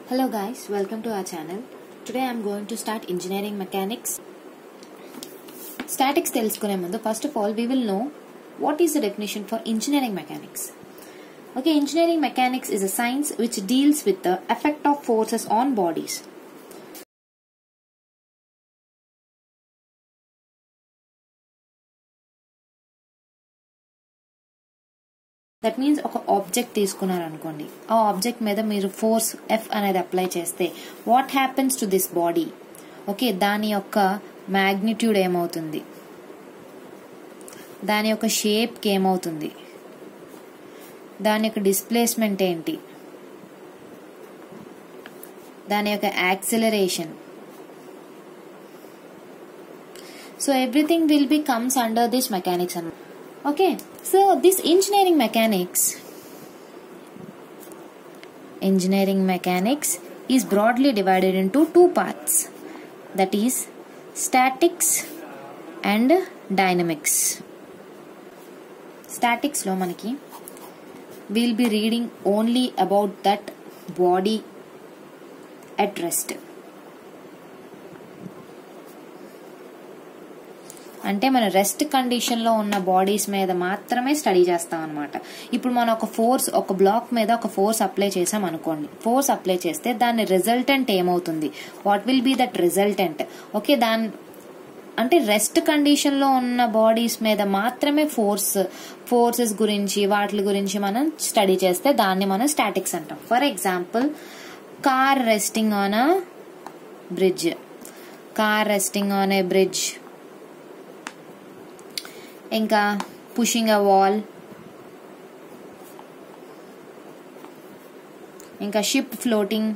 Hello guys, welcome to our channel. Today I am going to start engineering mechanics. Statics తెలుసుకునే ముందు first of all we will know what is the definition for engineering mechanics. Okay, engineering mechanics is a science which deals with the effect of forces on bodies. That means ఒక object తీసుకున్నారు అనుకోండి ఆ object మీద మీరు force F అనేది apply చేస్తే what happens to this body okay దాని యొక్క మ్యాగ్నిట్యూడ్ ఏమవుతుంది దాని యొక్క షేప్కి ఏమవుతుంది దాని యొక్క డిస్ప్లేస్మెంట్ ఏంటి దాని యొక్క acceleration so everything will be comes under this mechanics అన్నమాట okay so this engineering mechanics engineering mechanics is broadly divided into two parts that is statics and dynamics statics లో మనకి we'll be reading only about that body at rest అంటే మన rest condition లో ఉన్న bodies మీద మాత్రమే study చేస్తాం అనమాట ఇప్పుడు మనం ఒక ఫోర్స్ ఒక బ్లాక్ మీద ఒక ఫోర్స్ అప్లై చేసాం అనుకోండి ఫోర్స్ అప్లై చేస్తే దాని రిజల్టెంట్ ఏమవుతుంది what will be that resultant okay దాని అంటే రెస్ట్ కండిషన్ లో ఉన్న బాడీస్ మీద మాత్రమే ఫోర్స్ ఫోర్సెస్ గురించి వాటి గురించి మనం స్టడీ చేస్తే దాన్ని మనం స్టాటిక్స్ అంటాం for example car resting on a bridge car resting on a bridge ఇంకా పుషింగ్ అ వాల్ ఇంకా షిప్ ఫ్లోటింగ్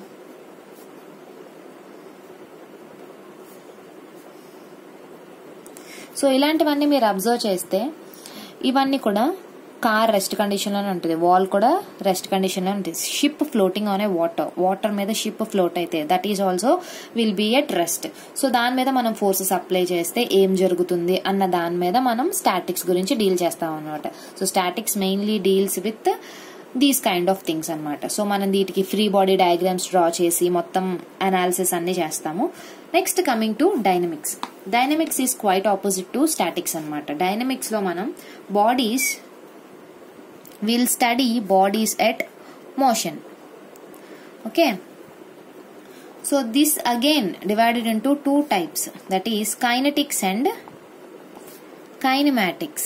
సో ఇలాంటివన్నీ మీరు అబ్జర్వ్ చేస్తే ఇవన్నీ కూడా కార్ రెస్ట్ కండిషన్ లోనే ఉంటుంది వాల్ కూడా రెస్ట్ కండిషన్ లో ఉంటుంది ship floating on a water water మీద షిప్ ఫ్లోట్ అయితే that is also will be at rest so దాని మీద మనం ఫోర్సెస్ అప్లై చేస్తే ఏం జరుగుతుంది అన్న దాని మీద మనం స్టాటిక్స్ గురించి డీల్ చేస్తాం అనమాట so statics mainly deals with these kind of things అనమాట సో మనం వీటికి ఫ్రీ బాడీ డయాగ్రామ్స్ డ్రా చేసి మొత్తం అనాలిసిస్ అన్ని చేస్తాము next coming to dynamics dynamics is quite opposite to statics అనమాట డైనమిక్స్ లో మనం bodies will study bodies at motion okay so this again divided into two types that is kinetics and kinematics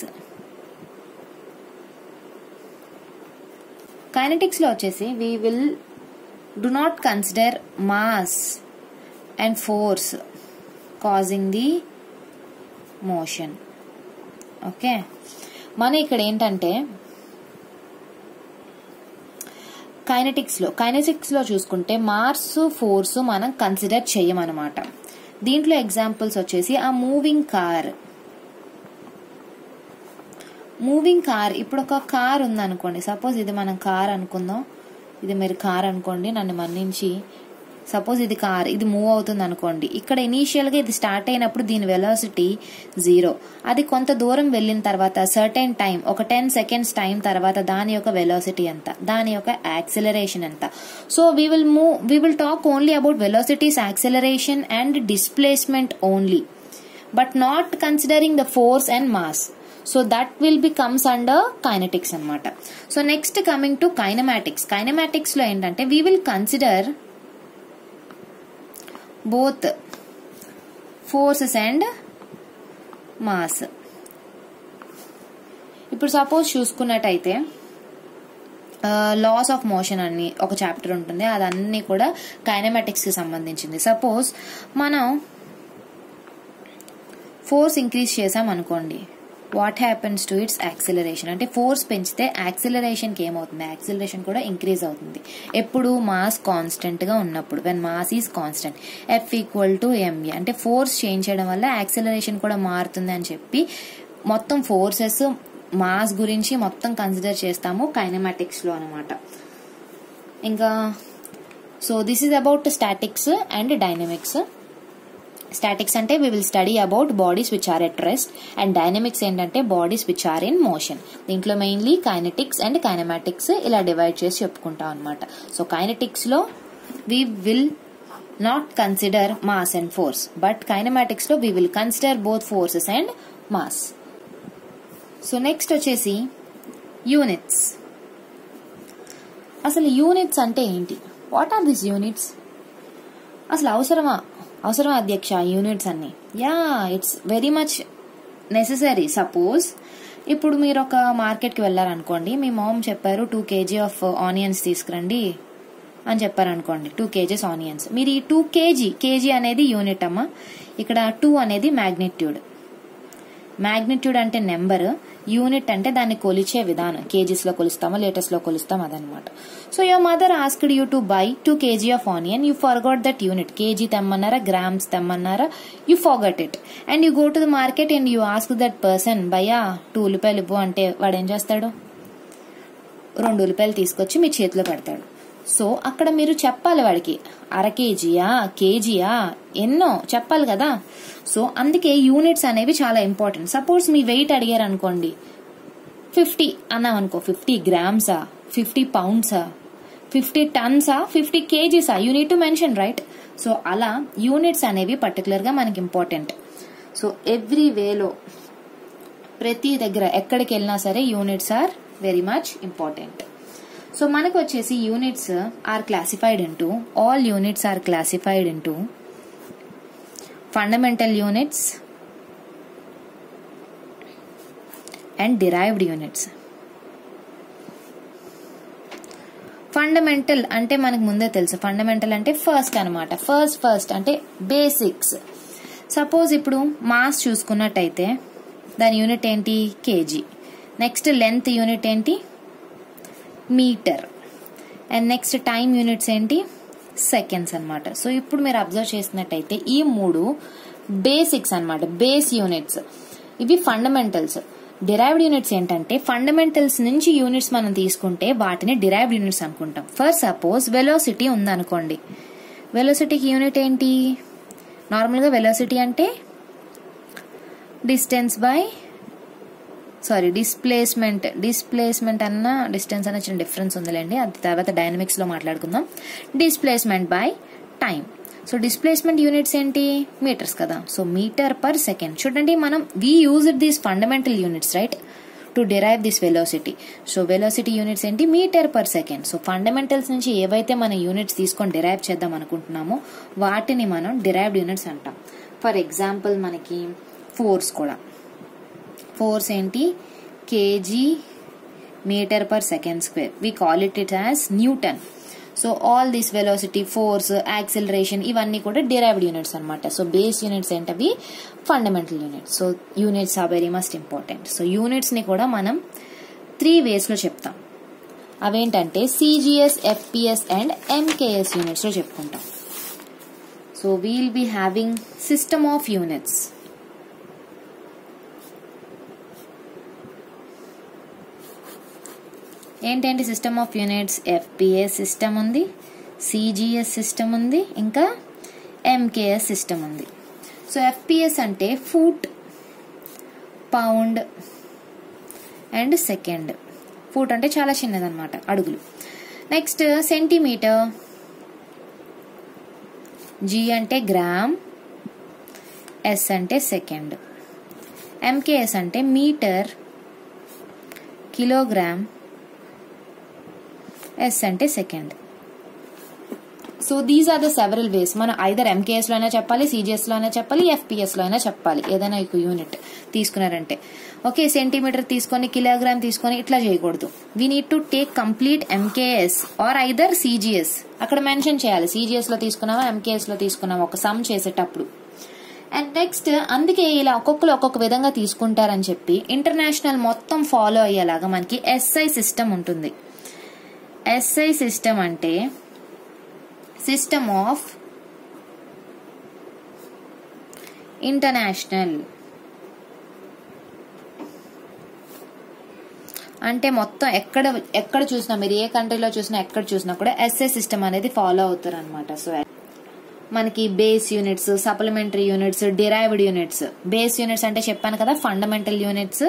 kinetics లో వచ్చేసి we will do not consider mass and force causing the motion okay మన ఇక్కడ ఏంటంటే kinetics లో kinetics లో చూసుకుంటే mass force మనం consider చెయ్యమన్నమాట దీంట్లో ఎగ్జాంపుల్స్ వచ్చేసి ఆ మూవింగ్ కార్ మూవింగ్ కార్ ఇప్పుడు ఒక కార్ ఉందనుకోండి సపోజ్ ఇది మనం కార్ అనుకుందాం ఇది మీరు కార్ అనుకోండి నన్ను మన్నించి సపోజ్ ఇది కార్ ఇది మూవ్ అవుతుంది అనుకోండి ఇక్కడ ఇనీషియల్ గా ఇది స్టార్ట్ అయినప్పుడు దీని వెలాసిటీ జీరో అది కొంత దూరం వెళ్ళిన తర్వాత సర్టెన్ టైం ఒక టెన్ సెకండ్స్ టైం తర్వాత దాని యొక్క వెలాసిటీ ఎంత దాని యొక్క యాక్సిలరేషన్ ఎంత so we will move we will talk only about velocities acceleration and displacement only but not considering the force and mass so that will be comes under kinetics అనమాట so next coming to kinematics kinematics లో ఏంటంటే we will consider both forces and mass ఇప్పుడు suppose చూసుకున్నట్టయితే laws of motion అని ఒక chapter ఉంటుంది అదన్నీ కూడా కైనమాటిక్స్ కి సంబంధించింది సపోజ్ మనం ఫోర్స్ ఇంక్రీజ్ చేసాం అనుకోండి what happens to its acceleration అంటే ఫోర్స్ పెంచితే యాక్సిలరేషన్ కి ఏమవుతుంది యాక్సిలరేషన్ కూడా ఇంక్రీజ్ అవుతుంది ఎప్పుడు మాస్ కాన్స్టెంట్ గా ఉన్నప్పుడు when mass is constant F equal to MA అంటే ఫోర్స్ చేంజ్ చేయడం వల్ల యాక్సిలరేషన్ కూడా మారుతుంది అని చెప్పి మొత్తం ఫోర్సెస్ మాస్ గురించి మొత్తం కన్సిడర్ చేస్తాము కైనమాటిక్స్ లో అనమాట ఇంకా so this is about statics and dynamics statics అంటే we will study about bodies which are at rest and dynamics ఏంటంటే bodies which are in motion దీంట్లో మెయిన్లీ కైనటిక్స్ అండ్ కైనమాటిక్స్ ఇలా డివైడ్ చేసి చెప్పుకుంటాం అనమాట సో కైనటిక్స్ లో we will not consider mass and force but kinematics లో we will consider both forces and mass so next వచ్చేసి units అసలు units అంటే ఏంటి వాట్ ఆర్ దిస్ యూనిట్స్ అసలు అవసరమా అవసరమా అధ్యక్ష యూనిట్స్ అన్ని yeah it's very much necessary suppose ఇప్పుడు మీరు ఒక మార్కెట్కి వెళ్ళారనుకోండి మీ మామ్ చెప్పారు టూ కేజీ ఆఫ్ ఆనియన్స్ తీసుకురండి అని చెప్పారనుకోండి టూ కేజీస్ ఆనియన్స్ మీరు ఈ టూ కేజీ కేజీ అనేది యూనిట్ అమ్మా ఇక్కడ టూ అనేది మ్యాగ్నిట్యూడ్ మ్యాగ్నిట్యూడ్ అంటే నెంబర్ యూనిట్ అంటే దాన్ని కొలిచే విధానం కేజీస్ లో కొలుస్తామా లీటర్స్ లో కొలుస్తాం అదనమాట so your mother asked you to buy two KG of onion you forgot that unit KG తెమ్మన్నారా గ్రామ్స్ తెమ్మన్నారా you forgot it and you go to the market and you ask that person భయ్యా two ఉల్లిపాయలు ఇవ్వు అంటే వాడు ఏం చేస్తాడు రెండు ఉల్లిపాయలు తీసుకొచ్చి మీ చేతిలో పెడతాడు సో అక్కడ మీరు చెప్పాలి వాడికి అర కేజీయా కేజీయా ఎన్నో చెప్పాలి కదా సో అందుకే యూనిట్స్ అనేవి చాలా ఇంపార్టెంట్ సపోజ్ మీ వెయిట్ అడిగారు అనుకోండి ఫిఫ్టీ అన్నాం అనుకో ఫిఫ్టీ గ్రామ్సా ఫిఫ్టీ పౌండ్సా ఫిఫ్టీ టన్సా ఫిఫ్టీ కేజీసా you need to mention right so అలా యూనిట్స్ అనేవి పర్టికులర్ గా మనకి ఇంపార్టెంట్ సో ఎవ్రీ వేలో ప్రతి దగ్గర ఎక్కడికి వెళ్ళినా సరే units are very much important so మనకు వచ్చేసి units are classified into all units are classified into fundamental units and derived units fundamental అంటే మనకు ముందే తెలుసు ఫండమెంటల్ అంటే ఫస్ట్ అనమాట ఫస్ట్ ఫస్ట్ అంటే బేసిక్స్ సపోజ్ ఇప్పుడు మాస్ చూసుకున్నట్టయితే దాని యూనిట్ ఏంటి కేజీ నెక్స్ట్ లెంత్ యూనిట్ ఏంటి metre and next time units ఏంటి సెకండ్స్ అనమాట సో ఇప్పుడు మీరు అబ్జర్వ్ చేసినట్టయితే ఈ మూడు బేసిక్స్ అనమాట బేస్ యూనిట్స్ ఇవి ఫండమెంటల్స్ డిరైవ్డ్ యూనిట్స్ ఏంటంటే ఫండమెంటల్స్ నుంచి యూనిట్స్ మనం తీసుకుంటే వాటిని డిరైవ్డ్ యూనిట్స్ అనుకుంటాం ఫర్ సపోజ్ వెలోసిటీ ఉందనుకోండి వెలోసిటీకి యూనిట్ ఏంటి నార్మల్గా వెలోసిటీ అంటే distance by sorry displacement displacement అన్న డిస్టెన్స్ అన్న చిన్న డిఫరెన్స్ ఉందిలేండి అది తర్వాత డైనమిక్స్ లో మాట్లాడుకుందాం displacement by time so displacement units ఏంటి మీటర్స్ కదా సో మీటర్ పర్ సెకండ్ చూడండి మనం we use these fundamental units right to derive this velocity so velocity units ఏంటి metre per second so fundamentals నుంచి ఏవైతే మన యూనిట్స్ తీసుకొని డిరైవ్ చేద్దాం అనుకుంటున్నామో వాటిని మనం డిరైవ్డ్ యూనిట్స్ అంటాం ఫర్ ఎగ్జాంపుల్ మనకి ఫోర్స్ కూడా ఫోర్స్ ఏంటి KG metre per second square we call it it as newton so all this velocity force acceleration ఇవన్నీ కూడా డిరైవ్డ్ యూనిట్స్ అనమాట సో బేస్ యూనిట్స్ ఏంటవి fundamental units so units are very must important so units ని కూడా మనం three ways లో చెప్తాం అవేంటంటే CGS FPS and MKS units లో చెప్పుకుంటాం so we'll be having system of units ఏంటంటే system of units FPS system ఉంది సిజిఎస్ సిస్టమ్ ఉంది ఇంకా ఎంకేఎస్ సిస్టమ్ ఉంది సో ఎఫ్పిఎస్ అంటే foot pound and second foot అంటే చాలా చిన్నదన్నమాట అడుగులు నెక్స్ట్ సెంటీమీటర్ జి అంటే గ్రామ్ ఎస్ అంటే సెకండ్ ఎంకేఎస్ అంటే మీటర్ కిలోగ్రామ్ ఎస్ అంటే second so these are the several ways మనం ఐదర్ ఎంకేఎస్ లో అయినా చెప్పాలి సిజిఎస్ లో అయినా చెప్పాలి ఎఫ్పిఎస్ లో అయినా చెప్పాలి ఏదైనా ఒక యూనిట్ తీసుకున్నారంటే ఓకే సెంటీమీటర్ తీసుకొని కిలోగ్రామ్ తీసుకొని ఇట్లా చేయకూడదు we need to take complete MKS or either CGS అక్కడ మెన్షన్ చేయాలి సిజిఎస్ లో తీసుకున్నావా ఎంకేఎస్ లో తీసుకున్నావా ఒక సమ్ చేసేటప్పుడు అండ్ నెక్స్ట్ అందుకే ఇలా ఒక్కొక్కరు ఒక్కొక్క విధంగా తీసుకుంటారని చెప్పి ఇంటర్నేషనల్ మొత్తం ఫాలో అయ్యేలాగా మనకి ఎస్ఐ సిస్టమ్ ఉంటుంది ఎస్ఐ సిస్టమ్ అంటే సిస్టమ్ ఆఫ్ ఇంటర్నేషనల్ అంటే మొత్తం ఎక్కడ ఎక్కడ చూసినా మీరు ఏ కంట్రీలో చూసినా ఎక్కడ చూసినా కూడా ఎస్ఐ సిస్టమ్ అనేది ఫాలో అవుతారు అనమాట సో మనకి base units supplementary units derived units base units అంటే చెప్పాను కదా fundamental units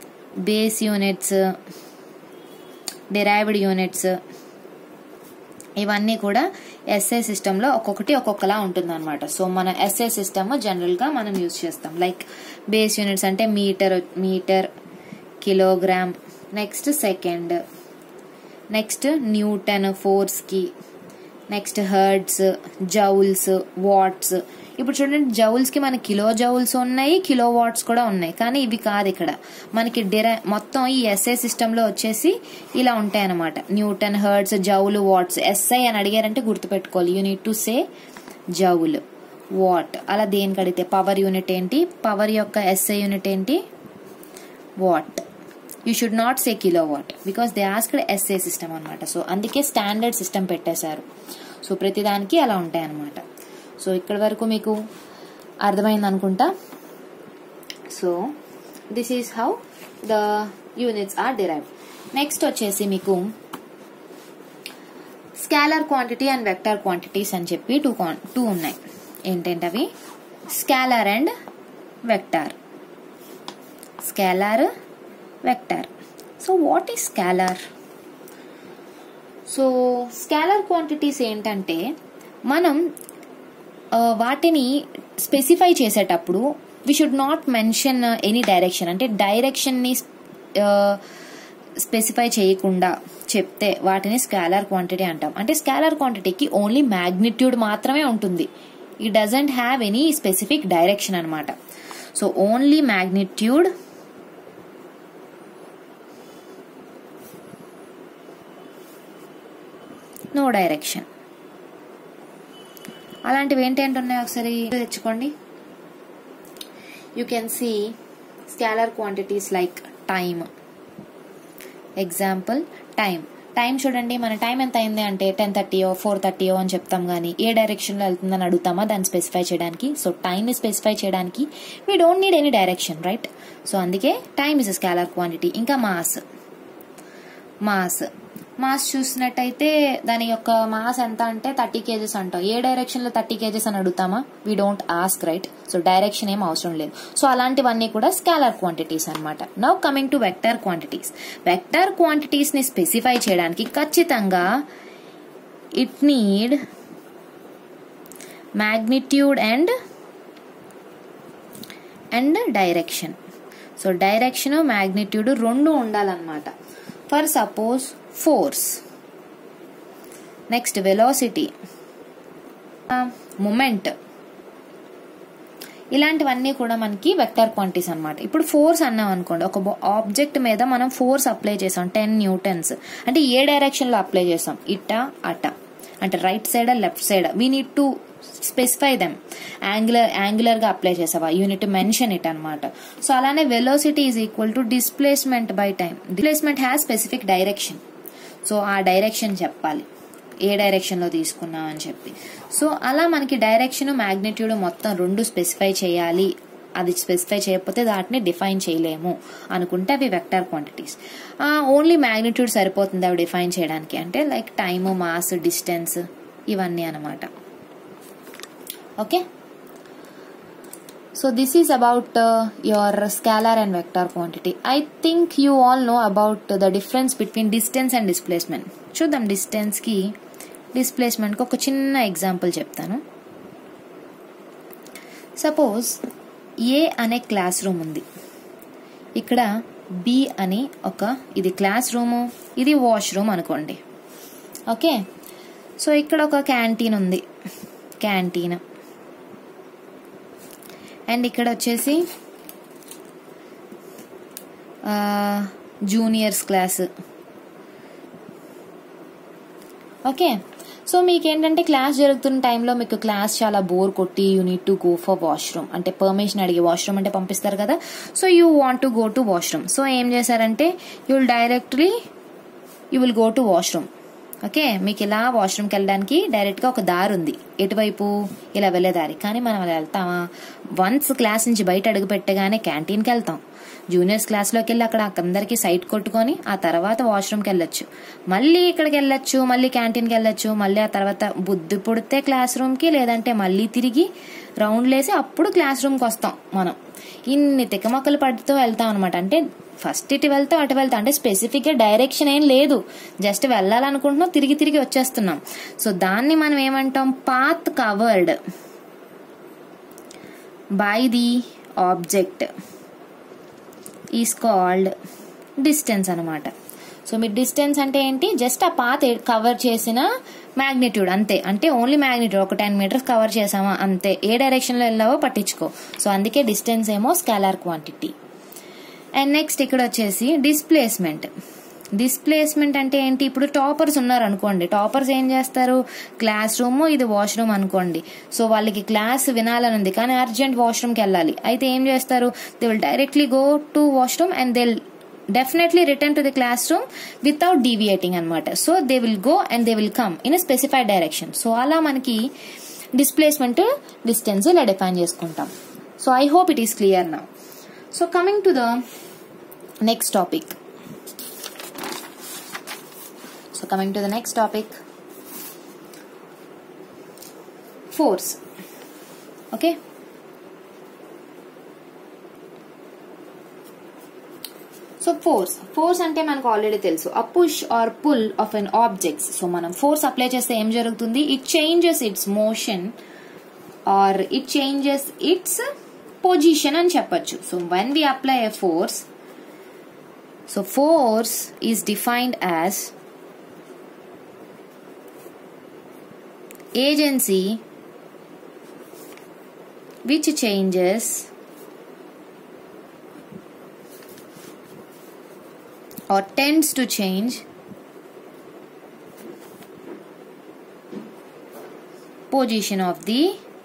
base units derived units ఇవన్నీ కూడా ఎస్ఏ సిస్టంలో ఒక్కొక్కటి ఒక్కొక్కలా ఉంటుంది అనమాట సో మన ఎస్ఏ సిస్టమ్ జనరల్గా మనం యూజ్ చేస్తాం లైక్ బేస్ యూనిట్స్ అంటే metre metre kilogram next second next newton ఫోర్స్కి నెక్స్ట్ హర్డ్స్ జౌల్స్ వాట్స్ ఇప్పుడు చూడండి జౌల్స్ కి మన కిలో జౌల్స్ ఉన్నాయి కిలో వాట్స్ కూడా ఉన్నాయి కానీ ఇవి కాదు ఇక్కడ మనకి డిరై మొత్తం ఈ ఎస్ఐ సిస్టమ్ లో వచ్చేసి ఇలా ఉంటాయి అనమాట newton hertz joule watts SI అని అడిగారంటే గుర్తుపెట్టుకోవాలి you need to say joule watt అలా దేనికి అడిగితే పవర్ యూనిట్ ఏంటి పవర్ యొక్క ఎస్ఐ యూనిట్ ఏంటి watt you should not say kilo watt because they asked SI system అనమాట సో అందుకే స్టాండర్డ్ సిస్టమ్ పెట్టేశారు సో ప్రతిదానికి అలా ఉంటాయి అనమాట సో ఇక్కడి వరకు మీకు అర్థమైంది అనుకుంటా so this is how the units are derive next వచ్చేసి మీకు scalar quantity and vector quantities అని చెప్పి టూ టూ ఉన్నాయి ఏంటంటే అవి scalar and vector scalar vector so what is scalar so scalar quantities ఏంటంటే మనం వాటిని స్పెసిఫై చేసేటప్పుడు we should not mention any direction అంటే డైరెక్షన్ని స్పెసిఫై చేయకుండా చెప్తే వాటిని స్కాలర్ క్వాంటిటీ అంటాం అంటే స్కాలర్ క్వాంటిటీకి ఓన్లీ మ్యాగ్నిట్యూడ్ మాత్రమే ఉంటుంది ఈ doesn't have any specific direction అనమాట so only magnitude no direction అలాంటివి ఏంటేంటి ఉన్నాయి ఒకసారి తెచ్చుకోండి you can see scalar quantities like time example time time చూడండి మన టైం ఎంత అయింది అంటే టెన్ థర్టీయో ఫోర్ థర్టీయో అని చెప్తాం కానీ ఏ డైరెక్షన్లో వెళ్తుందని అడుగుతామా దాన్ని స్పెసిఫై చేయడానికి సో టైంని స్పెసిఫై చేయడానికి we don't need any direction right so అందుకే టైం ఇస్ స్కాలర్ క్వాంటిటీ ఇంకా మాస్ మాస్ మాస్ చూసినట్టయితే దాని యొక్క మాస్ ఎంత అంటే థర్టీ కేజెస్ అంటాం ఏ డైరెక్షన్ లో థర్టీ కేజెస్ అని అడుగుతామా we don't ask right so direction ఏం అవసరం లేదు సో అలాంటివన్నీ కూడా స్కాలర్ క్వాంటిటీస్ అనమాట now coming to vector quantities vector quantities ని స్పెసిఫై చేయడానికి ఖచ్చితంగా it need magnitude and and direction so direction magnitude రెండు ఉండాలన్నమాట for suppose force next velocity moment ఇలాంటివన్నీ కూడా మనకి వెక్టర్ క్వాంటిటీస్ అనమాట ఇప్పుడు ఫోర్స్ అన్నాం అనుకోండి ఒక ఆబ్జెక్ట్ మీద మనం ఫోర్స్ అప్లై చేసాం టెన్ న్యూటన్స్ అంటే ఏ డైరెక్షన్ లో అప్లై చేసాం ఇట అట అంటే right side left side we need to specify them angular angular గా అప్లై చేసావా యూనిట్ మెన్షన్ ఇట్ అనమాట సో అలానే velocity is equal to displacement by time displacement has specific direction so ఆ డైరెక్షన్ చెప్పాలి ఏ డైరెక్షన్ లో తీసుకున్నాం అని చెప్పి సో అలా మనకి డైరెక్షన్ మ్యాగ్నిట్యూడ్ మొత్తం రెండు స్పెసిఫై చేయాలి అది స్పెసిఫై చేయకపోతే వాటిని డిఫైన్ చేయలేము అనుకుంటే అవి వెక్టర్ క్వాంటిటీస్ ఓన్లీ మ్యాగ్నిట్యూడ్ సరిపోతుంది అవి డిఫైన్ చేయడానికి అంటే లైక్ టైమ్ మాస్ డిస్టెన్స్ ఇవన్నీ అనమాట okay so this is about your scalar and vector quantity I think you all know about the difference between distance and displacement చూద్దాం డిస్టెన్స్కి డిస్ప్లేస్మెంట్కి ఒక చిన్న ఎగ్జాంపుల్ చెప్తాను సపోజ్ ఏ అనే క్లాస్ రూమ్ ఉంది ఇక్కడ బి అని ఒక ఇది క్లాస్ రూము ఇది వాష్ రూమ్ అనుకోండి ఓకే సో ఇక్కడ ఒక క్యాంటీన్ ఉంది క్యాంటీన్ అండ్ ఇక్కడ వచ్చేసి జూనియర్స్ క్లాస్ ఓకే సో మీకు ఏంటంటే క్లాస్ జరుగుతున్న టైంలో మీకు క్లాస్ చాలా బోర్ కొట్టి you need to go for washroom అంటే పర్మిషన్ అడిగి వాష్రూమ్ అంటే పంపిస్తారు కదా so you want to go to washroom so ఏం చేశారంటే you will directly you will go to washroom okay మీకు ఇలా వాష్రూమ్కి వెళ్ళడానికి డైరెక్ట్గా ఒక దారి ఉంది ఎటువైపు ఇలా వెళ్ళే దారి కానీ మనం అలా వెళ్తామా వన్స్ క్లాస్ నుంచి బయట అడుగు పెట్టగానే క్యాంటీన్కి వెళ్తాం జూనియర్స్ క్లాస్లోకి వెళ్ళి అక్కడ అందరికీ సైట్ కొట్టుకొని ఆ తర్వాత వాష్రూమ్కి వెళ్ళొచ్చు మళ్ళీ ఇక్కడికి వెళ్ళొచ్చు మళ్ళీ క్యాంటీన్కి వెళ్ళొచ్చు మళ్ళీ ఆ తర్వాత బుద్ధి పుడితే క్లాస్ రూమ్కి లేదంటే మళ్ళీ తిరిగి రౌండ్లు వేసి అప్పుడు క్లాస్ రూమ్కి వస్తాం మనం ఇన్ని తిక్కమక్కలు పడుతూ వెళ్తాం అనమాట అంటే ఫస్ట్ ఇటు వెళ్తాం అటు వెళ్తాం అంటే స్పెసిఫిక్ గా డైరెక్షన్ ఏం లేదు జస్ట్ వెళ్ళాలనుకుంటున్నాం తిరిగి తిరిగి వచ్చేస్తున్నాం సో దాన్ని మనం ఏమంటాం path covered by the object is called distance అనమాట సో మీ డిస్టెన్స్ అంటే ఏంటి జస్ట్ ఆ పాత్ కవర్ చేసిన మ్యాగ్నిట్యూడ్ అంతే అంటే ఓన్లీ మ్యాగ్నిట్యూడ్ ఒక టెన్ మీటర్స్ కవర్ చేసామా అంతే ఏ డైరెక్షన్ లో వెళ్ళావో పట్టించుకో సో అందుకే డిస్టెన్స్ ఏమో స్కాలార్ క్వాంటిటీ అండ్ నెక్స్ట్ ఇక్కడ వచ్చేసి డిస్ప్లేస్మెంట్ డిస్ప్లేస్మెంట్ అంటే ఏంటి ఇప్పుడు టాపర్స్ ఉన్నారు అనుకోండి టాపర్స్ ఏం చేస్తారు క్లాస్ రూమ్ ఇది వాష్రూమ్ అనుకోండి సో వాళ్ళకి క్లాస్ వినాలని ఉంది కానీ అర్జెంట్ వాష్రూమ్కి వెళ్ళాలి అయితే ఏం చేస్తారు they will directly go to washroom and they definitely return to the class room without deviating అనమాట so they will go and they will come in specified direction so అలా మనకి డిస్ప్లేస్మెంట్ డిస్టెన్స్ ఇలా define చేసుకుంటాం so I hope it is clear నా so coming to the next topic so coming to the next topic force okay so force force అంటే మనకు already తెలుసు a push or pull of an objects so మనం force apply చేస్తే ఏం జరుగుతుంది it changes its motion or it changes its position అని చెప్పొచ్చు so when we apply a force so force is defined as agency which changes or tends to change position of the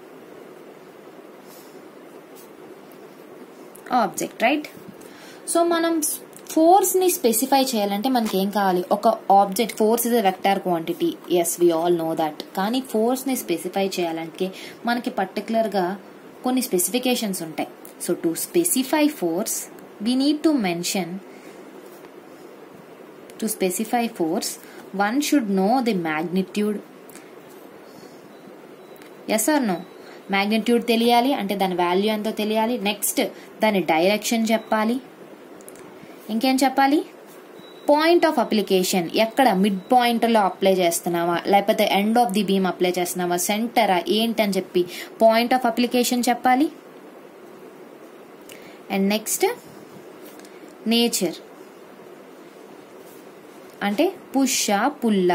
object right so మనం force ని specify చేయాలంటే మనకి ఏం కావాలి ఒక object force is vector quantity as we all know that కానీ force ని specify చేయాలంటే మనకి పర్టికులర్ గా కొన్ని స్పెసిఫికేషన్స్ ఉంటాయి so to specify force we need to mention to specify force one should know the magnitude as or know magnitude తెలియాలి అంటే దాని వాల్యూ ఎంతో తెలియాలి నెక్స్ట్ దాని డైరెక్షన్ చెప్పాలి ఇంకేం చెప్పాలి పాయింట్ ఆఫ్ అప్లికేషన్ ఎక్కడ మిడ్ పాయింట్లో అప్లై చేస్తున్నావా లేకపోతే end of the beam apply చేస్తున్నావా సెంటరా ఏంటని చెప్పి పాయింట్ ఆఫ్ అప్లికేషన్ చెప్పాలి అండ్ నెక్స్ట్ నేచర్ అంటే పుష పుల్ల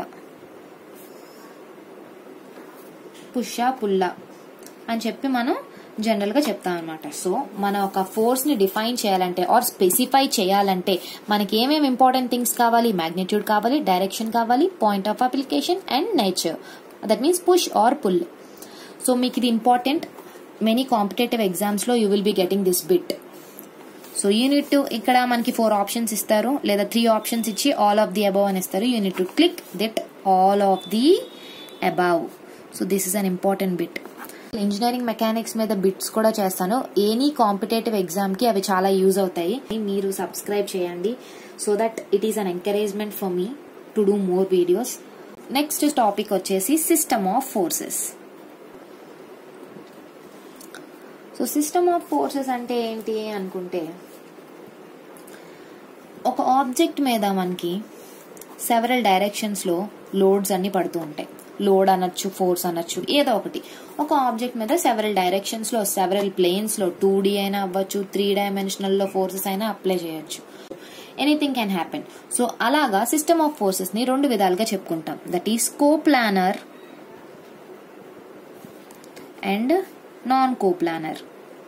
పుష పుల్ల అని చెప్పి మనం జనరల్ గా చెప్తాం అనమాట సో మనం ఒక ఫోర్స్ ని డిఫైన్ చేయాలంటే ఆర్ స్పెసిఫై చేయాలంటే మనకి ఏమేమి ఇంపార్టెంట్ థింగ్స్ కావాలి మ్యాగ్నిట్యూడ్ కావాలి డైరెక్షన్ కావాలి point of application and nature that means push or pull so మీకు ఇది ఇంపార్టెంట్ మెనీ కాంపిటేటివ్ ఎగ్జామ్స్ లో you will be getting this bit so unit two ఇక్కడ మనకి ఫోర్ ఆప్షన్స్ ఇస్తారు లేదా త్రీ ఆప్షన్స్ ఇచ్చి ఆల్ ఆఫ్ ది అబౌవ్ అని ఇస్తారు unit two click that all of the above so this is an important bit engineering mechanics మీద bits కూడా చేస్తాను ఎనీ కాంపిటేటివ్ ఎగ్జామ్ కి అవి చాలా యూజ్ అవుతాయి మీరు సబ్స్క్రైబ్ చేయండి so that it is an encouragement for me to do more videos next topic వచ్చేసి system of forces so system of forces అంటే ఏంటి అనుకుంటే ఒక ఆబ్జెక్ట్ మీద మనకి సెవరల్ డైరెక్షన్స్లో లోడ్స్ అన్ని పడుతూ ఉంటాయి లోడ్ అనొచ్చు ఫోర్స్ అనొచ్చు ఏదో ఒకటి ఒక ఆబ్జెక్ట్ మీద సెవరల్ డైరెక్షన్స్ లో సెవరల్ ప్లేన్స్ లో టూ డీ అయినా అవ్వచ్చు త్రీ డైమెన్షనల్ లో ఫోర్సెస్ అయినా అప్లై చేయొచ్చు ఎనీథింగ్ క్యాన్ హ్యాపెన్ సో అలాగా సిస్టమ్ ఆఫ్ ఫోర్సెస్ ని రెండు విధాలుగా చెప్పుకుంటాం that is coplanar and non coplanar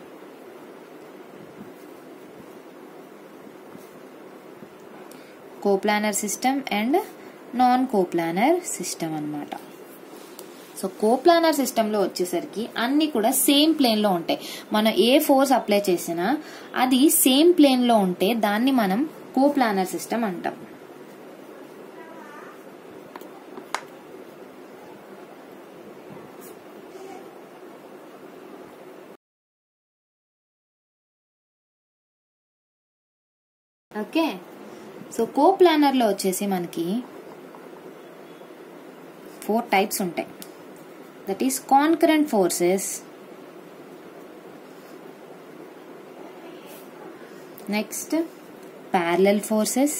coplanar system and non coplanar system అనమాట సో కోప్లానర్ సిస్టంలో వచ్చేసరికి అన్ని కూడా సేమ్ ప్లేన్ లో ఉంటాయి మనం ఏ ఫోర్స్ అప్లై చేసినా అది సేమ్ ప్లేన్ లో ఉంటే దాన్ని మనం కోప్లానర్ సిస్టమ్ అంటాం ఓకే సో కో ప్లానర్లో వచ్చేసి మనకి ఫోర్ టైప్స్ ఉంటాయి that is concurrent forces next parallel forces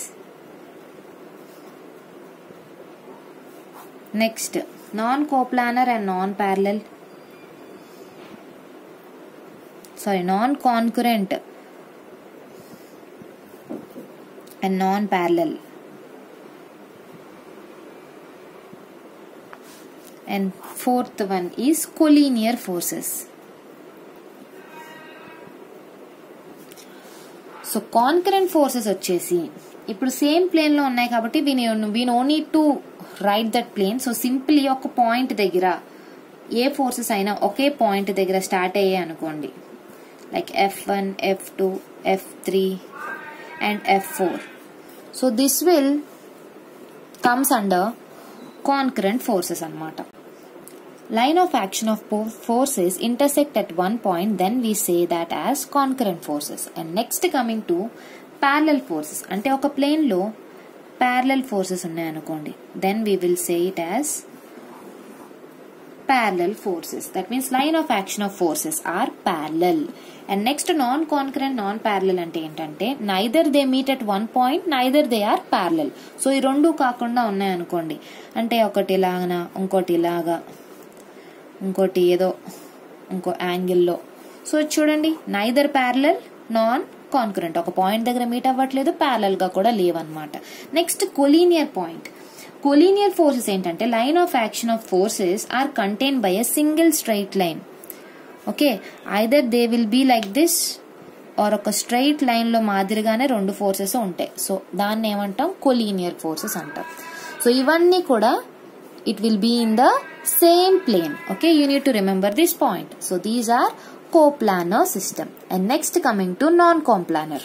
next non coplanar and non parallel sorry non concurrent and non parallel and fourth one is collinear forces so concurrent forces వచ్చేసి ఇప్పుడు same plane లో ఉన్నాయి కాబట్టి we we no need to write that plane so simply ఒక point దగ్గర ఏ forces అయినా ఒకే point దగ్గర స్టార్ట్ అయ్యాయి అనుకోండి like F one F two F three and F four so this will comes under concurrent forces అన్నమాట line of action of forces intersect at one point then we say that as concurrent forces and next coming to parallel forces అంటే ఒక plane లో parallel forces ఉన్నాయి అనుకోండి then we will say it as parallel forces that means line of action of forces are parallel and next non concurrent non parallel అంటే ఏంటంటే neither they meet at one point neither they are parallel so ఈ రెండు కాకుండా ఉన్నాయి అనుకోండి అంటే ఒకటి ఇలాగన ఇంకోటి ఇలాగా ఇంకోటి ఏదో ఇంకో యాంగిల్లో సో చూడండి నైదర్ ప్యారలల్ నాన్ కాన్కరెంట్ ఒక పాయింట్ దగ్గర మీట్ అవ్వట్లేదు ప్యారలల్ గా కూడా లేవన్నమాట next collinear point collinear forces ఏంటంటే line of action of forces are contain by a single straight line okay either they will be like this or ఒక straight line లో మాదిరిగానే రెండు ఫోర్సెస్ ఉంటాయి సో దాన్ని ఏమంటాం కొలీనియర్ ఫోర్సెస్ అంటాం so ఇవన్నీ కూడా it will be in the same plane okay you need to remember this point so these are coplanar system and next coming to non-coplanar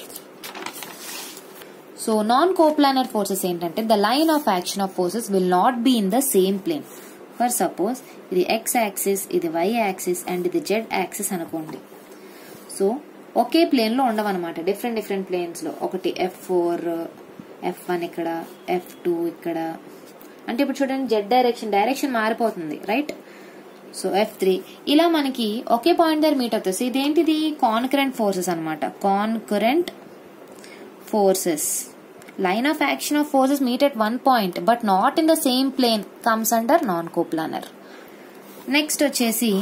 so non-coplanar forces ఏంటంటే the line of action of forces will not be in the same plane for suppose ఇది x axis ఇది y axis and ఇది z axis అనుకోండి so ఒకే plane లో ఉండవన్నమాట different different planes లో ఒకటి ఎఫ్ ఫోర్ ఎఫ్ వన్ ఇక్కడ ఎఫ్ టూ ఇక్కడ అంటే ఇప్పుడు చూడండి జెడ్ డైరెక్షన్ డైరెక్షన్ మారిపోతుంది రైట్ సో ఎఫ్ త్రీ ఇలా మనకి ఒకే పాయింట్ దగ్గర మీట్ అవుతుంది సో ఇదేంటిది కాన్కరెంట్ ఫోర్సెస్ అనమాట concurrent forces line of action of forces meet at one point but not in the same plane comes under non coplanar next వచ్చేసి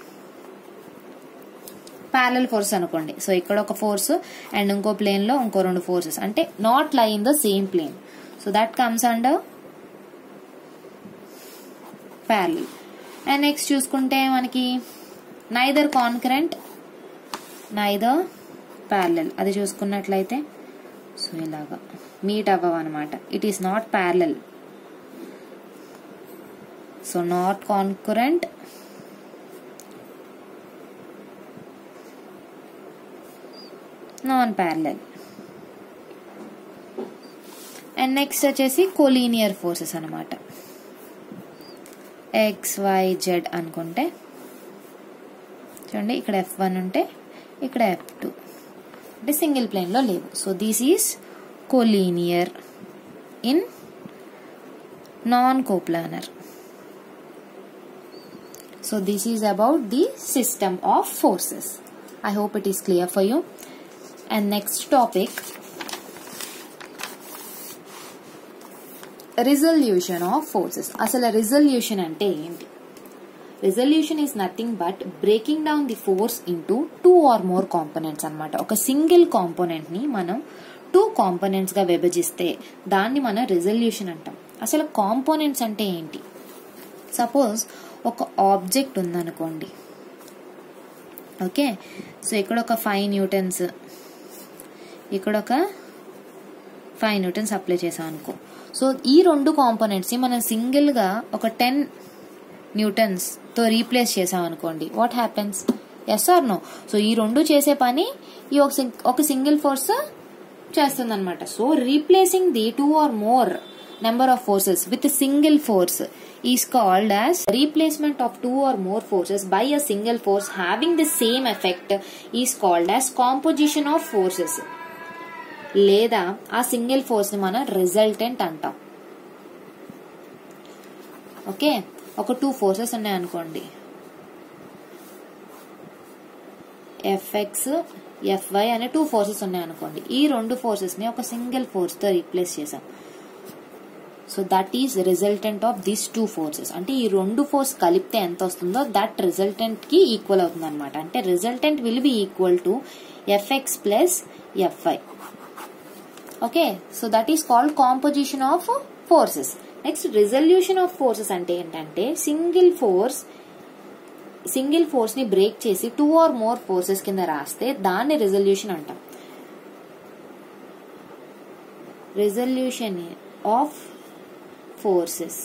parallel force అనుకోండి so ఇక్కడ ఒక ఫోర్స్ అండ్ ఇంకో plane లో ఇంకో రెండు ఫోర్సెస్ అంటే not lie in the same plane so that comes under parallel and next చూసుకుంటే మనకి నైదర్ కాన్కరెంట్ నైదర్ ప్యారలల్ అది చూసుకున్నట్లయితే సో ఇలాగా మీట్ అవ్వవు అనమాట it is not parallel so not concurrent non parallel and next వచ్చేసి collinear forces అనమాట X Y Z అనుకుంటే చూడండి ఇక్కడ ఎఫ్ వన్ ఉంటే ఇక్కడ ఎఫ్ టూ అంటే సింగిల్ ప్లేన్లో లేవు so this is collinear in non coplanar so this is about the system of forces I hope it is clear for you and next topic resolution of forces అసలు resolution అంటే ఏంటి resolution is nothing but breaking down the force into two or more components అనమాట ఒక single component ని మనం two components గా విభజిస్తే దాన్ని మనం రిజల్యూషన్ అంటాం అసలు కాంపోనెంట్స్ అంటే ఏంటి సపోజ్ ఒక ఆబ్జెక్ట్ ఉందనుకోండి ఓకే సో ఇక్కడ ఒక ఫైవ్ న్యూటన్స్ ఇక్కడ ఒక ఫైవ్ న్యూటన్స్ అప్లై చేసాం అనుకో సో ఈ రెండు కాంపోనెంట్స్ ని మనం సింగిల్ గా ఒక టెన్ న్యూటన్స్ తో రీప్లేస్ చేసాం అనుకోండి what happens yes or no so ఈ రెండు చేసే పని ఈ ఒక సింగ్- ఒక సింగిల్ ఫోర్స్ చేస్తుంది అనమాట so replacing the two or more number of forces with single force is called as replacement of two or more forces by a single force having the same effect is called as composition of forces లేదా ఆ single force ని మనం resultant అంటాం okay ఒక two forces ఉన్నాయి అనుకోండి FX FY అనే two forces ఉన్నాయి అనుకోండి ఈ రెండు ఫోర్సెస్ ని ఒక సింగిల్ ఫోర్స్ తో రీప్లేస్ చేసాం so that is resultant of these two forces అంటే ఈ రెండు ఫోర్స్ కలిపితే ఎంత వస్తుందో దట్ రిజల్టెంట్ కి ఈక్వల్ అవుతుంది అనమాట అంటే resultant will be equal to FX plus FY okay so that is called composition of forces next resolution of forces అంటే ఏంటంటే సింగిల్ ఫోర్స్ సింగిల్ ఫోర్స్ ని బ్రేక్ చేసి టూ ఆర్ మోర్ ఫోర్సెస్ కింద రాస్తే దాన్ని రిజల్యూషన్ అంటాం రిజల్యూషన్ ఆఫ్ ఫోర్సెస్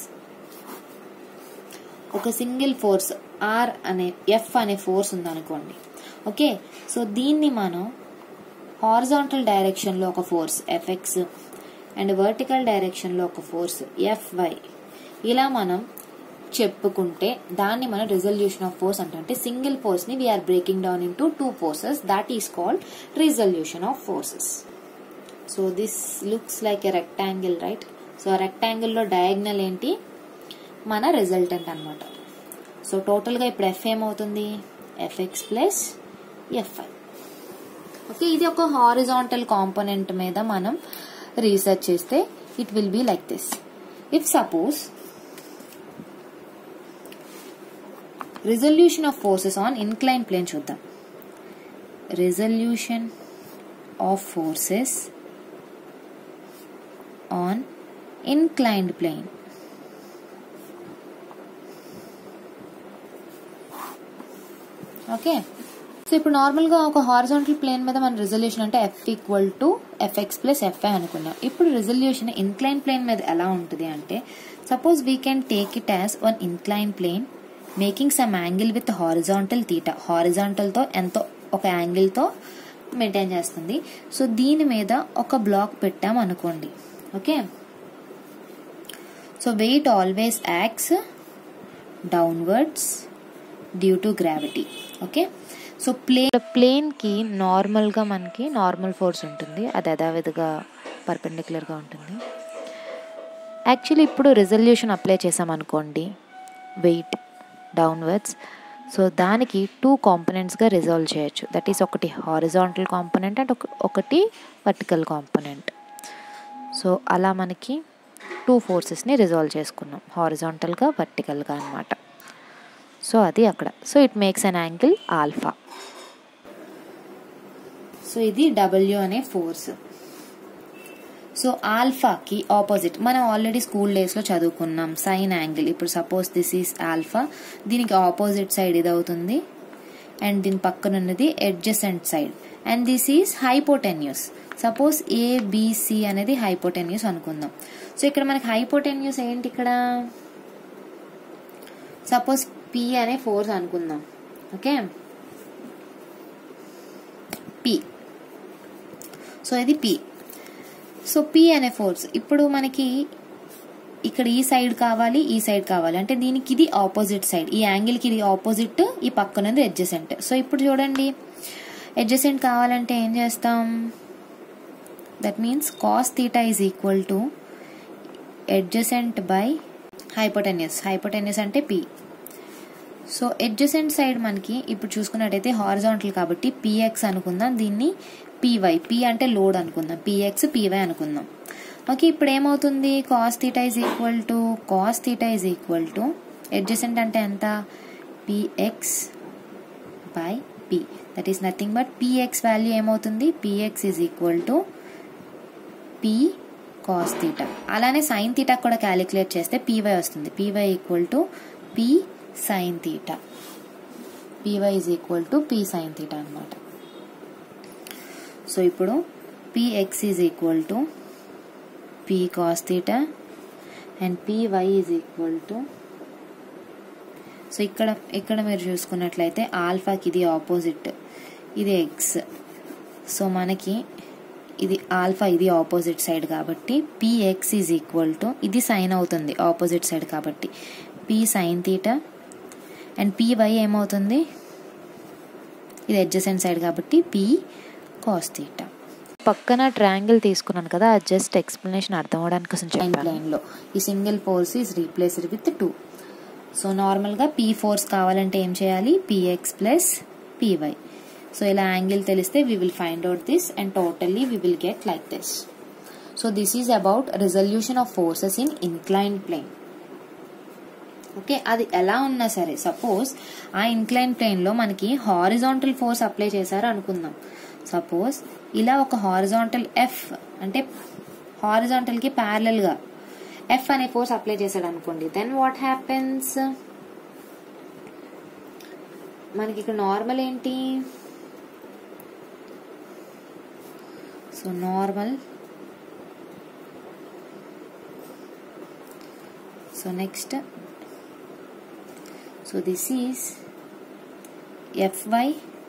ఒక single force R అనే ఎఫ్ అనే ఫోర్స్ ఉందనుకోండి ఓకే సో దీన్ని మనం హారిజాంటల్ డైరెక్షన్ లో ఒక force FX and vertical direction లో ఒక ఫోర్స్ ఎఫ్వై ఇలా మనం చెప్పుకుంటే దాన్ని మనం రిజల్యూషన్ ఆఫ్ ఫోర్స్ అంటే అంటే సింగిల్ ఫోర్స్ ని we're breaking down in two forces that is called resolution of forces so this looks like a rectangle right so rectangle లో డయాగ్నల్ ఏంటి మన రిజల్టెంట్ అనమాట సో టోటల్ గా ఇప్పుడు ఎఫ్ ఏమవుతుంది ఎఫ్ఎక్స్ ప్లస్ ఎఫ్ఐ ఓకే ఇది ఒక హారిజాంటల్ కాంపోనెంట్ మీద మనం రీసెర్చ్ చేస్తే it will be like this if suppose resolution of forces on incline plane చూద్దాం resolution of forces on inclined plane. Okay so ఇప్పుడు నార్మల్గా ఒక హారిజాంటల్ ప్లేన్ మీద మన రిజల్యూషన్ అంటే F equal to FX plus FY అనుకున్నాం ఇప్పుడు రిజల్యూషన్ ఇన్క్లైన్ ప్లేన్ మీద ఎలా ఉంటుంది అంటే suppose we can take it as one incline plane making some angle with horizontal theta హారిజాంటల్తో ఎంతో ఒక యాంగిల్తో మెయింటైన్ చేస్తుంది సో దీని మీద ఒక బ్లాక్ పెట్టాం అనుకోండి okay so weight always acts downwards due to gravity okay so ప్లే ప్లేన్కి నార్మల్గా మనకి నార్మల్ ఫోర్స్ ఉంటుంది అది యథావిధిగా పర్పెండిక్యులర్గా ఉంటుంది యాక్చువల్లీ ఇప్పుడు రిజల్యూషన్ అప్లై చేసామనుకోండి వెయిట్ డౌన్వర్డ్స్ సో దానికి టూ కాంపనెంట్స్గా రిజాల్వ్ చేయొచ్చు దట్ ఈస్ ఒకటి హారిజాంటల్ కాంపనెంట్ అండ్ ఒకటి వర్టికల్ కాంపనెంట్ సో అలా మనకి టూ ఫోర్సెస్ని రిజాల్వ్ చేసుకున్నాం హారిజాంటల్గా వర్టికల్గా అనమాట సో అది అక్కడ so it makes an angle alpha so ఇది డబ్ల్యూ అనే ఫోర్స్ సో ఆల్ఫాకి ఆపోజిట్ మనం ఆల్రెడీ స్కూల్ డేస్లో చదువుకున్నాం సైన్ యాంగిల్ ఇప్పుడు సపోజ్ దిస్ ఈస్ ఆల్ఫా దీనికి ఆపోజిట్ సైడ్ ఇది అవుతుంది అండ్ దీని పక్కన ఉన్నది adjacent side and this is hypotenuse suppose ABC అనేది హైపోటెన్యూస్ అనుకుందాం సో ఇక్కడ మనకి హైపోటెన్యూస్ ఏంటి ఇక్కడ సపోజ్ పి అనే ఫోర్స్ అనుకుందాం ఓకే పి సో ఇది పి సో పి అనే ఫోర్స్ ఇప్పుడు మనకి ఇక్కడ ఈ సైడ్ కావాలి ఈ సైడ్ కావాలి అంటే దీనికి ఇది ఆపోజిట్ సైడ్ ఈ యాంగిల్కి ఇది ఆపోజిట్ ఈ పక్కనది అడ్జసెంట్ సో ఇప్పుడు చూడండి అడ్జసెంట్ కావాలంటే ఏం చేస్తాం that means cos theta is equal to adjacent by hypotenuse hypotenuse అంటే పి సో ఎడ్జసెంట్ సైడ్ మనకి ఇప్పుడు చూసుకున్నట్టయితే హారిజాంటల్ కాబట్టి పిఎక్స్ అనుకుందాం దీన్ని పీవై పి అంటే లోడ్ అనుకుందాం పిఎక్స్ పీవై అనుకుందాం ఓకే ఇప్పుడు ఏమవుతుంది cos theta is equal to cos theta is equal to adjacent అంటే ఎంత PX by P that is nothing but PX value ఏమవుతుంది PX is equal to P cos theta అలానే sign theta కూడా calculate చేస్తే PY వస్తుంది PY equal to P sine theta PY is equal to P sine theta అనమాట so ఇప్పుడు PX is equal to P cos theta and PY is equal to so ఇక్కడ ఇక్కడ మీరు చూసుకున్నట్లయితే ఆల్ఫాకి ఇది ఆపోజిట్ ఇది ఎక్స్ సో మనకి ఇది ఆల్ఫా ఇది ఆపోజిట్ సైడ్ కాబట్టి పిఎక్స్ ఈజ్ ఈక్వల్ టు ఇది సైన్ అవుతుంది ఆపోజిట్ సైడ్ కాబట్టి P sine theta and PY ఏమవుతుంది ఇది అడ్జసెంట్ సైడ్ కాబట్టి పి కాస్ థీటా పక్కన ట్రయాంగిల్ తీసుకున్నాను కదా జస్ట్ ఎక్స్ప్లెనేషన్ అర్థం అవడానికి కోసం చెప్పాను లైన్లో ఈ single force is replaced with two so నార్మల్గా పీ ఫోర్స్ కావాలంటే ఏం చేయాలి పిఎక్స్ ప్లస్ పివై సో ఇలా యాంగిల్ తెలిస్తే we will find out this and totally we will get like this so this is about resolution of forces in incline plane okay అది ఎలా ఉన్నా సరే సపోజ్ ఆ ఇన్క్లైన్ ప్లేన్లో మనకి హారిజాంటల్ ఫోర్స్ అప్లై చేశారు అనుకుందాం సపోజ్ ఇలా ఒక హారిజాంటల్ ఎఫ్ అంటే హారిజాంటల్కి ప్యారలల్గా ఎఫ్ అనే ఫోర్స్ అప్లై చేశాడు అనుకోండి దెన్ వాట్ హ్యాపెన్స్ మనకి ఇక్కడ నార్మల్ ఏంటి so normal so next so this is FY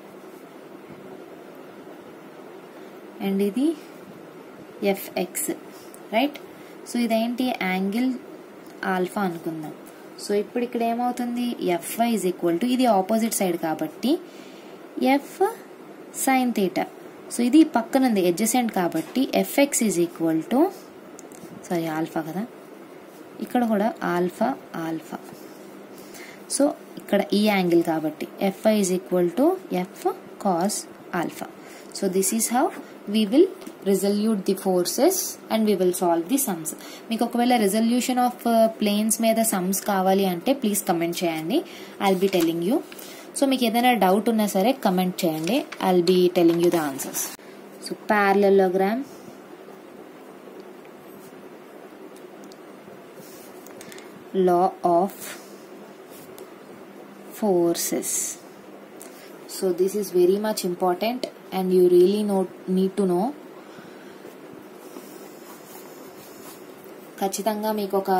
and ఇది ఎఫ్ఎక్స్ రైట్ సో ఇదేంటి యాంగిల్ ఆల్ఫా అనుకుందాం సో ఇప్పుడు ఇక్కడ ఏమవుతుంది ఎఫ్ఐ ఇజ్ ఈక్వల్ టు ఇది ఆపోజిట్ సైడ్ కాబట్టి ఎఫ్ సైన్ థీటా సో ఇది పక్కన ఉంది ఎడ్జసెంట్ కాబట్టి FX is equal to sorry alpha కదా ఇక్కడ కూడా ఆల్ఫా ఆల్ఫా సో ఇక్కడ ఈ యాంగిల్ కాబట్టి FY is equal to F cos alpha so this is how we will resolute the forces and we will solve the sums మీకు ఒకవేళ resolution of planes మీద sums కావాలి అంటే ప్లీజ్ కమెంట్ చేయండి I'll be telling you so మీకు ఏదైనా doubt ఉన్నా సరే కమెంట్ చేయండి I'll be telling you the answers so parallelogram law of forces so this is very much important and you really know, need to know ఖచ్చితంగా మీకు ఒక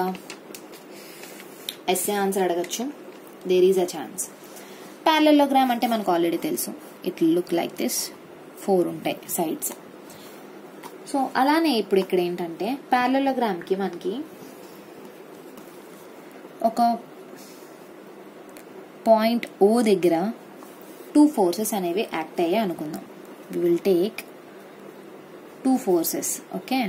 SA answer అడగచ్చు there is a chance parallelogram అంటే మనకు already తెలుసు it look like this four ఉంటాయి sides so అలానే ఇప్పుడు ఇక్కడ ఏంటంటే ప్యారలలోగ్రామ్కి మనకి ఒక పాయింట్ ఓ దగ్గర టూ ఫోర్సెస్ అనేవి యాక్ట్ అయ్యాయి అనుకుందాం we will take two forces okay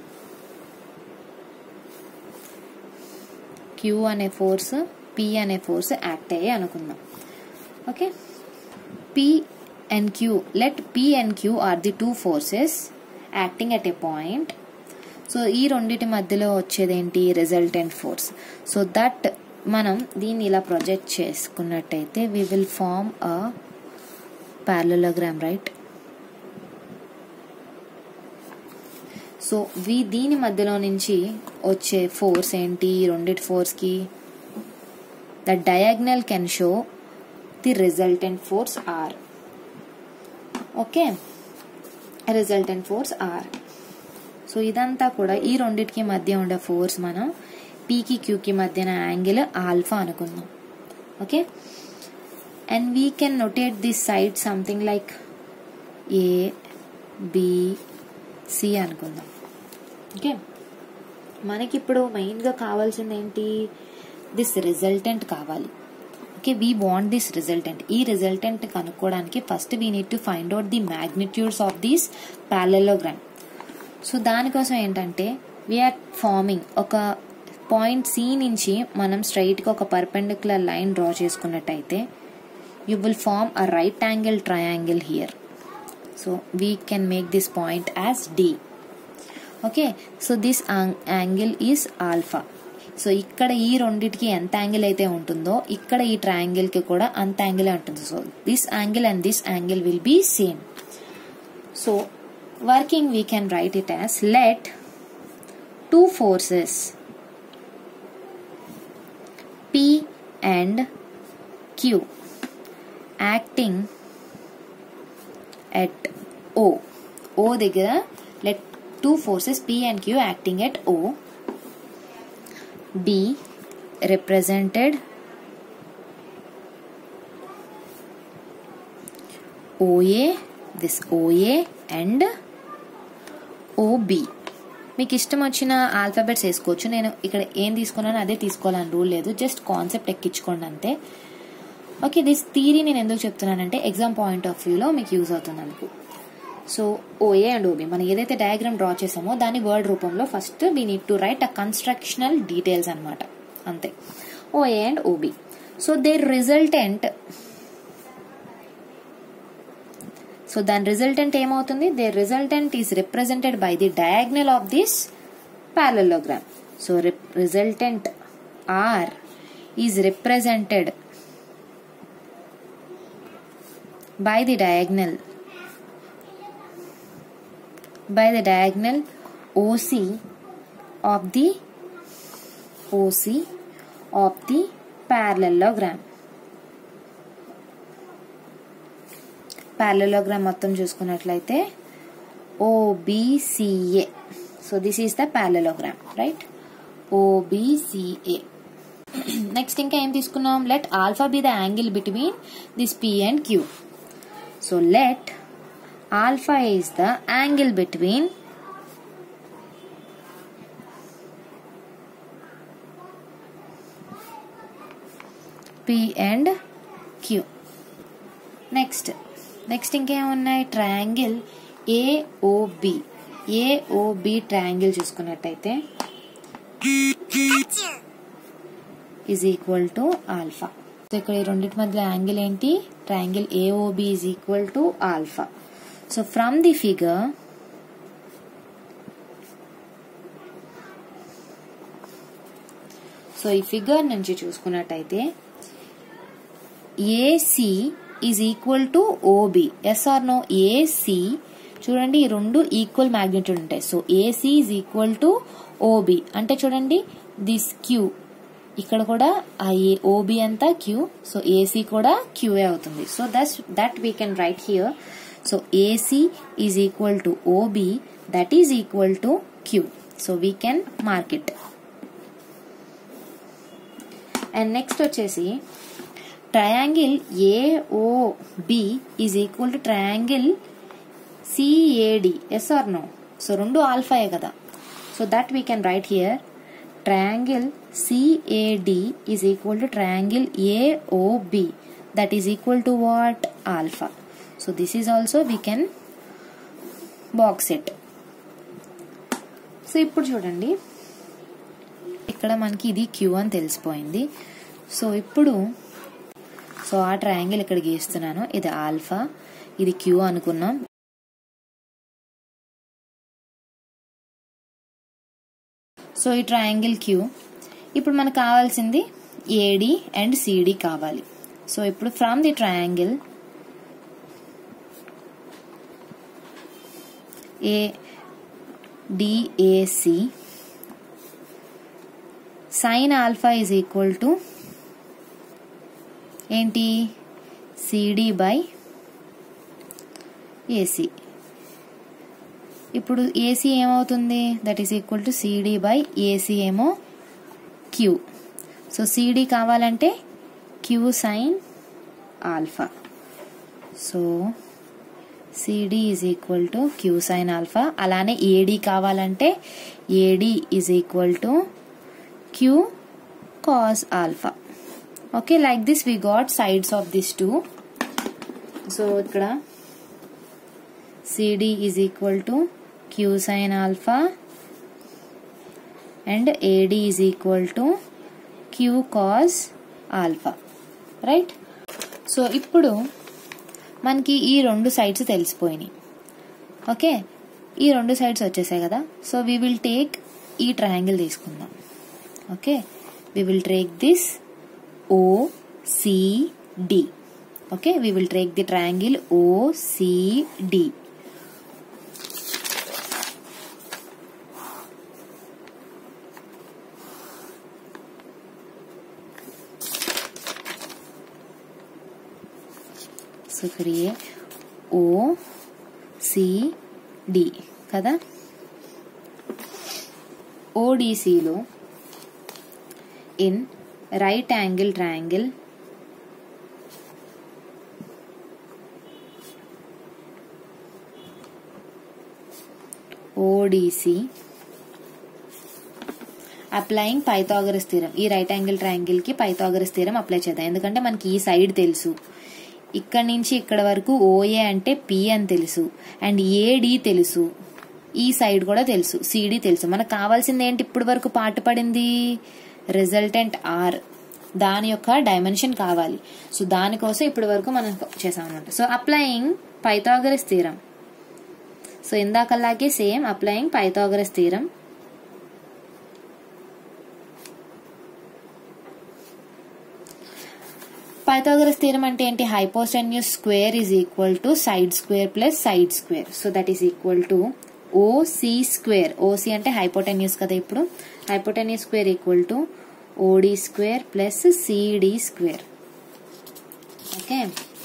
Q అనే ఫోర్స్ పి అనే ఫోర్స్ యాక్ట్ అయ్యాయి అనుకుందాం okay P and Q let P and Q are the two forces acting at a point so ఈ రెండింటి మధ్యలో వచ్చేదేంటి రిజల్టెంట్ ఫోర్స్ సో దట్ మనం దీన్ని ఇలా ప్రొజెక్ట్ చేసుకున్నట్టయితే we will form a parallelogram right so we దీని మధ్యలో నుంచి వచ్చే ఫోర్స్ ఏంటి రెండిటి ఫోర్స్కి the diagonal can show the resultant force are okay resultant force are so ఇదంతా కూడా ఈ రెండిటికి మధ్య ఉండే ఫోర్స్ మనం పీకి క్యూకి మధ్యన యాంగిల్ ఆల్ఫా అనుకుందాం okay and we can notate this side something like A B C అనుకుందాం ఓకే మనకి ఇప్పుడు మెయిన్గా కావాల్సింది ఏంటి దిస్ రిజల్టెంట్ కావాలి okay we want this resultant ఈ రిజల్టెంట్ కనుక్కోవడానికి first we need to find out the magnitudes of these parallelogram so దానికోసం ఏంటంటే వీఆర్ ఫార్మింగ్ ఒక పాయింట్ సి నుంచి మనం స్ట్రైట్గా ఒక పర్పెండిక్యులర్ లైన్ డ్రా చేసుకున్నట్టయితే you will form a right angle triangle here so we can make this point as D okay so this angle is alpha so ఇక్కడ ఈ రెండిటికి ఎంత యాంగిల్ అయితే ఉంటుందో ఇక్కడ ఈ ట్రయాంగిల్కి కూడా అంత యాంగిలే ఉంటుంది so this angle and this angle will be same so working we can write it as let two forces P and Q acting at O O దగ్గర let two forces P and Q acting at O be represented OA this OA and OB మీకు ఇష్టం వచ్చిన alphabets వేసుకోవచ్చు నేను ఇక్కడ ఏం తీసుకున్నానో అదే తీసుకోవాలని రూల్ లేదు జస్ట్ కాన్సెప్ట్ ఎక్కించుకోండి అంతే ఓకే దిస్ థీరీ నేను ఎందుకు చెప్తున్నానంటే ఎగ్జామ్ పాయింట్ ఆఫ్ వ్యూలో మీకు యూజ్ అవుతుంది అందుకు సో ఓఏ అండ్ ఓబి మనం ఏదైతే డయాగ్రామ్ డ్రా చేసామో దాని వర్డ్ రూపంలో first we need to write a constructional details అనమాట అంతే OA and OB so the resultant so దాని రిజల్టెంట్ ఏమవుతుంది the resultant is represented by the diagonal of this parallelogram. So rep- resultant R is represented by the diagonal by the diagonal OC of the OC of the parallelogram. parallelogram మొత్తం చూసుకున్నట్లయితే OBCA so this is the parallelogram right OBCA next ఇంకా ఏం తీసుకున్నాం let alpha be the angle between this P and Q so let alpha is the angle between P and Q next next ఇంకేమున్నాయి triangle AOB AOB triangle చూసుకున్నట్టయితే is equal to alpha so ఇక్కడ ఈ రెండింటి మధ్య angle ఏంటి triangle AOB is equal to alpha so from the figure so ఈ figure నుంచి చూసుకున్నట్టయితే AC is equal to OB yes or no AC చూడండి ఈ రెండు ఈక్వల్ మ్యాగ్నిట్యూడ్ ఉంటాయి so AC is equal to OB అంటే చూడండి దిస్ క్యూ ఇక్కడ కూడా ఆ ఓబి అంతా క్యూ సో ఏసీ కూడా క్యూఏ అవుతుంది so thus that we can write here so AC is equal to OB that is equal to Q so we can mark it and next వచ్చేసి triangle AOB is equal to triangle CAD yes or no so రెండు ఆల్ఫాయే కదా so that we can write here triangle CAD is equal to triangle AOB that is equal to what alpha so this is also we can box it so ఇప్పుడు చూడండి ఇక్కడ మనకి ఇది queue అని తెలిసిపోయింది సో ఇప్పుడు సో ఆ triangle ఇక్కడ గీస్తున్నాను ఇది ఆల్ఫా ఇది క్యూ అనుకున్నాం సో ఈ ట్రయాంగిల్ క్యూ ఇప్పుడు మనకు కావాల్సింది ఏడి అండ్ సిడి కావాలి సో ఇప్పుడు from the triangle a DAC sine alpha is equal to ఏంటి సిడి బై ఏసీ ఇప్పుడు ఏసీ ఏమవుతుంది that is equal to CD by AC ఏమో క్యూ సో సిడి కావాలంటే Q sine alpha so CD is equal to Q sine alpha అలానే AD కావాలంటే AD is equal to Q cos alpha okay like this we got sides of this two so ఇక్కడ CD is equal to Q sine alpha and AD is equal to Q cos alpha right so ఇప్పుడు మనకి ఈ రెండు sides తెలిసిపోయినాయి okay ఈ రెండు sides వచ్చేసాయి కదా so we will take ఈ ట్రయాంగిల్ తీసుకుందాం okay we will take this OCD okay we will take the triangle OCD so ఇక్కడ ఏ ఓ సిడి కదా ఓడిసిలో in right angle triangle ODC applying Pythagoras theorem ఈ right angle triangle కి Pythagoras theorem apply చేద్దాం ఎందుకంటే మనకి ఈ side తెలుసు ఇక్కడ నుంచి ఇక్కడ వరకు ఓఏ అంటే పి అని తెలుసు అండ్ ఏడి తెలుసు ఈ సైడ్ కూడా తెలుసు సిడి తెలుసు మనకు కావాల్సింది ఏంటి ఇప్పటి వరకు పాటు పడింది రిజల్టెంట్ ఆర్ దాని యొక్క డైమెన్షన్ కావాలి సో దానికోసం ఇప్పటి వరకు మనం చేసాం అనమాట so applying Pythagoras theorem so ఇందాకలాగే same applying Pythagoras theorem Pythagoras theorem అంటే ఏంటి hypotenuse square is equal to side square plus side square so that is equal to OC square OC అంటే హైపోటెన్యూస్ కదా ఇప్పుడు hypotenuse square equal to OD square plus CD square okay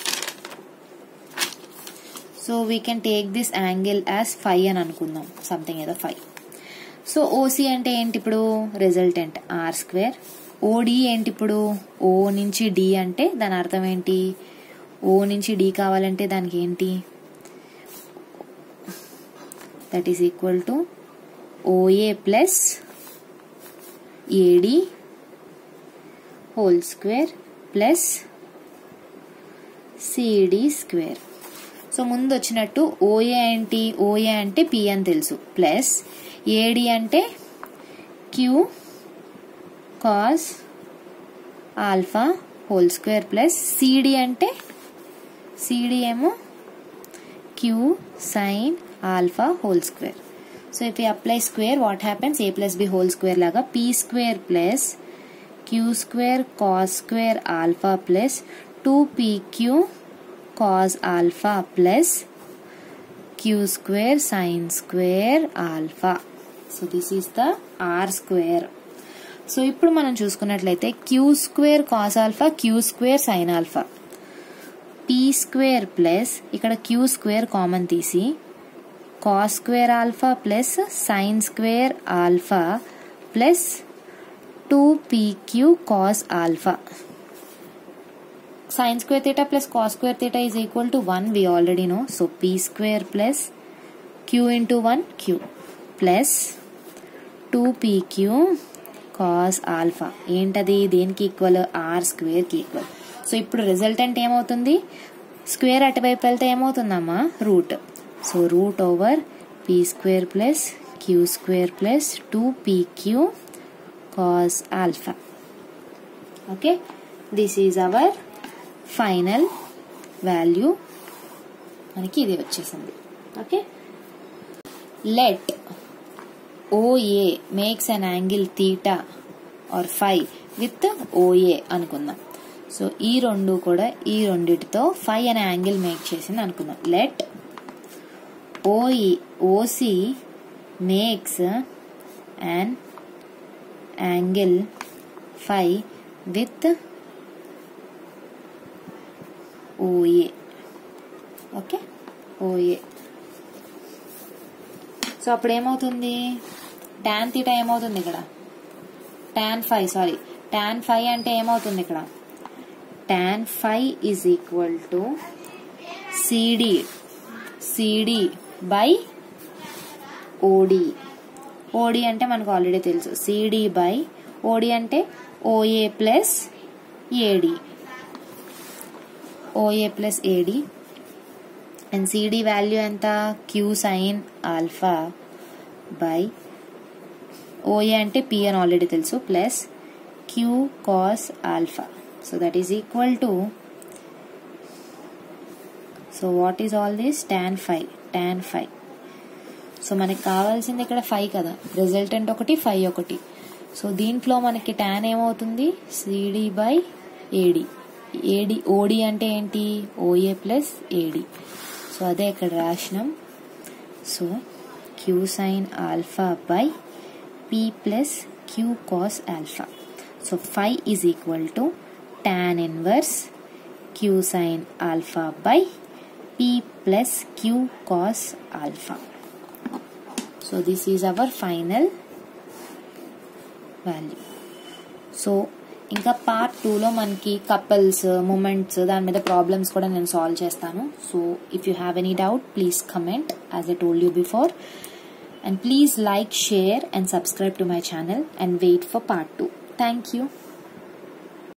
so we can take this angle as five అని అనుకుందాం something ఏదో five so OC అంటే ఏంటి ఇప్పుడు resultant are square ఓడి ఏంటి ఇప్పుడు ఓ నుంచి డి అంటే దాని అర్థం ఏంటి ఓ నుంచి డి కావాలంటే దానికి ఏంటి that is equal to OA plus AD whole square plus CD square so ముందు వచ్చినట్టు ఓఏ ఏంటి ఓఏ అంటే పి అని తెలుసు ప్లస్ ఏడి అంటే Q cos alpha whole square plus CD అంటే సిడి ఏమో Q sine alpha whole square so if you apply square what happens A plus B whole square లాగా P square plus Q square cos square alpha plus two PQ cos alpha plus Q square sine square alpha so this is the R square so ఇప్పుడు మనం చూసుకున్నట్లయితే Q square cos alpha Q square sine alpha P square plus ఇక్కడ Q square common తీసి cos square alpha plus sine square alpha plus two PQ cos alpha sin square theta plus cos square theta is equal to 1 we already know so p square plus q into 1 q plus 2pq cos alpha ఏంటది దేనికి equal R square కి equal so ఇప్పుడు resultant ఏమవుతుంది square అటువైపు వెళ్తే ఏమవుతుందమ్మా root so root over P square plus Q square plus two PQ cos alpha okay this is our final value మనకి ఇది వచ్చేసింది okay let OA makes an angle theta or five with OA అనుకుందాం సో ఈ రెండు కూడా ఈ రెండిటితో ఫైవ్ అనే యాంగిల్ మేక్ చేసింది అనుకుందాం let OE OC makes and angle five with OA okay OA so అప్పుడు ఏమవుతుంది ట్యాన్ తీటా ఏమవుతుంది ఇక్కడ tan five sorry tan five అంటే ఏమవుతుంది ఇక్కడ tan five is equal to CD CD by OD OD అంటే మనకు ఆల్రెడీ తెలుసు సిడి బై ఓడి అంటే OA plus AD OA plus AD and CD value ఎంత Q sine alpha by OA అంటే P అని ఆల్రెడీ తెలుసు plus Q cos alpha so that is equal to so what is all this tan five tan five so మనకి కావాల్సింది ఇక్కడ five కదా resultant ఒకటి five ఒకటి సో దీంట్లో మనకి టాన్ ఏమవుతుంది CD by AD AD OD అంటే ఏంటి ఓఏ ప్లస్ ఏడి సో అదే ఇక్కడ రాసినాం so Q sine alpha by P plus Q cos alpha so five is equal to tan inverse Q sine alpha by P plus Q cos alpha so this is our final value so ఇంకా part టూలో మనకి couples moments దాని మీద problems కూడా నేను solve చేస్తాను so if you have any doubt please comment as I told you before and please like share and subscribe to my channel and wait for part two thank you